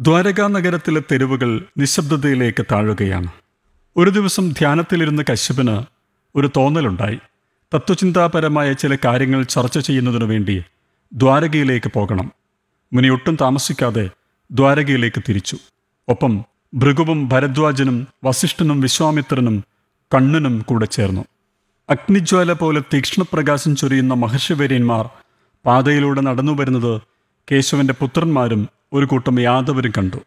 ദ്വാരകാ നഗരത്തിലെ തെരുവുകൾ നിശബ്ദതയിലേക്ക് താഴുകയാണ് ഒരു ദിവസം ധ്യാനത്തിലിരുന്ന കശ്യപന് ഒരു തോന്നലുണ്ടായി തത്വചിന്താപരമായ ചില കാര്യങ്ങൾ ചർച്ച ചെയ്യുന്നതിനു വേണ്ടി ദ്വാരകയിലേക്ക് പോകണം മുനി ഒട്ടും താമസിക്കാതെ ദ്വാരകയിലേക്ക് തിരിച്ചു ഒപ്പം ഭൃഗുവും ഭരദ്വാജനും വസിഷ്ഠനും വിശ്വാമിത്രനും കണ്ണനും കൂടെ ചേർന്നു അഗ്നിജ്വാല പോലെ തീക്ഷ്ണപ്രകാശം ചൊരിയുന്ന മഹർഷിവര്യന്മാർ പാതയിലൂടെ നടന്നു വരുന്നത് കേശവന്റെ പുത്രന്മാരും ഒരു കൂട്ടം യാദവരും കണ്ടു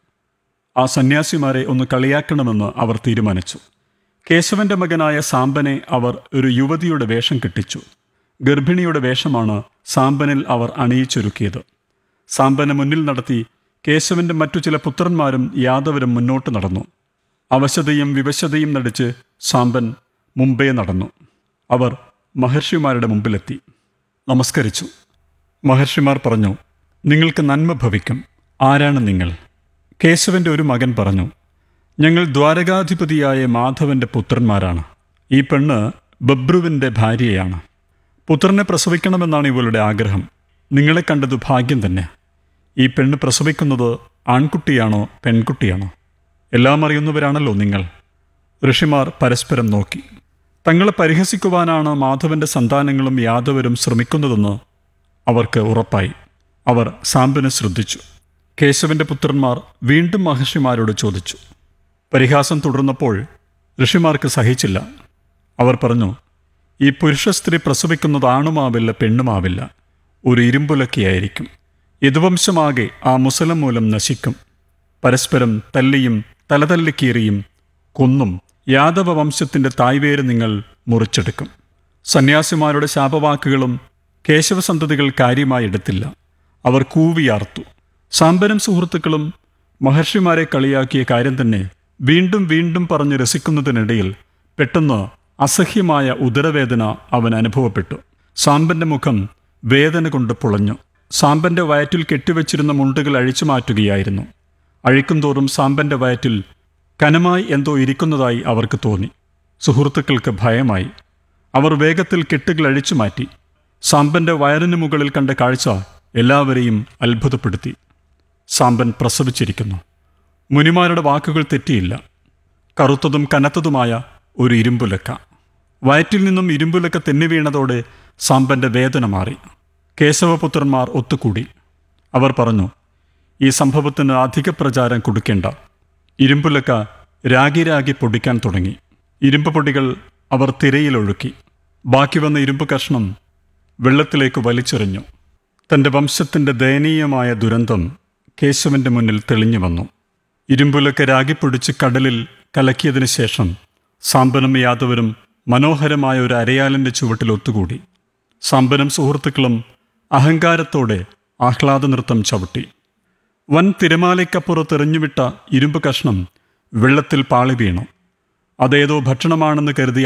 ആ സന്യാസിമാരെ ഒന്ന് കളിയാക്കണമെന്ന് അവർ തീരുമാനിച്ചു കേശവന്റെ മകനായ സാമ്പനെ അവർ ഒരു യുവതിയുടെ വേഷം കെട്ടിച്ചു ഗർഭിണിയുടെ വേഷമാണ് സാമ്പനിൽ അവർ അണിയിച്ചൊരുക്കിയത് സാമ്പനെ മുന്നിൽ നടത്തി കേശവന്റെ മറ്റു ചില പുത്രന്മാരും യാദവരും മുന്നോട്ട് നടന്നു അവശതയും വിവശതയും നടിച്ച് സാമ്പൻ മുമ്പേ നടന്നു അവർ മഹർഷിമാരുടെ മുമ്പിലെത്തി നമസ്കരിച്ചു മഹർഷിമാർ പറഞ്ഞു നിങ്ങൾക്ക് നന്മ ഭവിക്കും ആരാണ് നിങ്ങൾ കേശവന്റെ ഒരു മകൻ പറഞ്ഞു ഞങ്ങൾ ദ്വാരകാധിപതിയായ മാധവന്റെ പുത്രന്മാരാണ് ഈ പെണ്ണ് ബബ്രുവിൻ്റെ ഭാര്യയാണ് പുത്രനെ പ്രസവിക്കണമെന്നാണ് ഇവളുടെ ആഗ്രഹം നിങ്ങളെ കണ്ടത് ഭാഗ്യം തന്നെ ഈ പെണ്ണ് പ്രസവിക്കുന്നത് ആൺകുട്ടിയാണോ പെൺകുട്ടിയാണോ എല്ലാം അറിയുന്നവരാണല്ലോ നിങ്ങൾ ഋഷിമാർ പരസ്പരം നോക്കി തങ്ങളെ പരിഹസിക്കുവാനാണ് മാധവന്റെ സന്താനങ്ങളും യാദവരും ശ്രമിക്കുന്നതെന്ന് അവർക്ക് ഉറപ്പായി അവർ സാമ്പനെ ശ്രദ്ധിച്ചു കേശവന്റെ പുത്രന്മാർ വീണ്ടും മഹർഷിമാരോട് ചോദിച്ചു പരിഹാസം തുടർന്നപ്പോൾ ഋഷിമാർക്ക് സഹിച്ചില്ല അവർ പറഞ്ഞു ഈ പുരുഷ സ്ത്രീ പ്രസവിക്കുന്നത് ആണുമാവില്ല പെണ്ണുമാവില്ല ഒരു ഇരുമ്പുലക്കിയായിരിക്കും യദുവംശമാകെ ആ മുസലം മൂലം നശിക്കും പരസ്പരം തല്ലിയും തലതല്ലിക്കീറിയും കൊന്നും യാദവ വംശത്തിന്റെ തായ്വേര് നിങ്ങൾ മുറിച്ചെടുക്കും സന്യാസിമാരുടെ ശാപവാക്കുകളും കേശവസന്തതികൾ കാര്യമായി എടുത്തില്ല അവർ കൂവിയാർത്തു സാമ്പനും സുഹൃത്തുക്കളും മഹർഷിമാരെ കളിയാക്കിയ കാര്യം തന്നെ വീണ്ടും വീണ്ടും പറഞ്ഞ് രസിക്കുന്നതിനിടയിൽ പെട്ടെന്ന് അസഹ്യമായ ഉദരവേദന അവൻ അനുഭവപ്പെട്ടു സാമ്പന്റെ മുഖം വേദന കൊണ്ട് പുളഞ്ഞു സാമ്പന്റെ വയറ്റിൽ കെട്ടിവെച്ചിരുന്ന മുണ്ടുകൾ അഴിച്ചു മാറ്റുകയായിരുന്നു അഴിക്കുംതോറും സാമ്പന്റെ വയറ്റിൽ കനമായി എന്തോ ഇരിക്കുന്നതായി അവർക്ക് തോന്നി സുഹൃത്തുക്കൾക്ക് ഭയമായി അവർ വേഗത്തിൽ കെട്ടുകൾ അഴിച്ചു മാറ്റി സാമ്പന്റെ വയറിന് മുകളിൽ കണ്ട കാഴ്ച എല്ലാവരെയും അത്ഭുതപ്പെടുത്തി സാമ്പൻ പ്രസവിച്ചിരിക്കുന്നു മുനിമാരുടെ വാക്കുകൾ തെറ്റിയില്ല കറുത്തതും കനത്തതുമായ ഒരു ഇരുമ്പുലക്ക വയറ്റിൽ നിന്നും ഇരുമ്പുലക്ക തെന്നി വീണതോടെ സാമ്പന്റെ വേദന മാറി കേശവപുത്രന്മാർ ഒത്തുകൂടി അവർ പറഞ്ഞു ഈ സംഭവത്തിന് അധിക പ്രചാരം കൊടുക്കേണ്ട ഇരുമ്പുലക്ക രാഗി രാഗി പൊടിക്കാൻ തുടങ്ങി ഇരുമ്പ് പൊടികൾ അവർ തിരയിലൊഴുക്കി ബാക്കി വന്ന ഇരുമ്പ് കഷ്ണം വെള്ളത്തിലേക്ക് വലിച്ചെറിഞ്ഞു തൻ്റെ വംശത്തിൻ്റെ ദയനീയമായ ദുരന്തം കേശവന്റെ മുന്നിൽ തെളിഞ്ഞു വന്നു ഇരുമ്പുലൊക്കെ രാഗിപ്പൊടിച്ച് കടലിൽ കലക്കിയതിനു ശേഷം സാമ്പനും യാദവരും മനോഹരമായ ഒരു അരയാലിൻ്റെ ചുവട്ടിൽ ഒത്തുകൂടി സാമ്പനും സുഹൃത്തുക്കളും അഹങ്കാരത്തോടെ ആഹ്ലാദ നൃത്തം ചവിട്ടി വൻ തിരമാലയ്ക്കപ്പുറത്തെറിഞ്ഞുവിട്ട ഇരുമ്പ് കഷ്ണം വെള്ളത്തിൽ പാളി വീണു അതേതോ ഭക്ഷണമാണെന്ന് കരുതി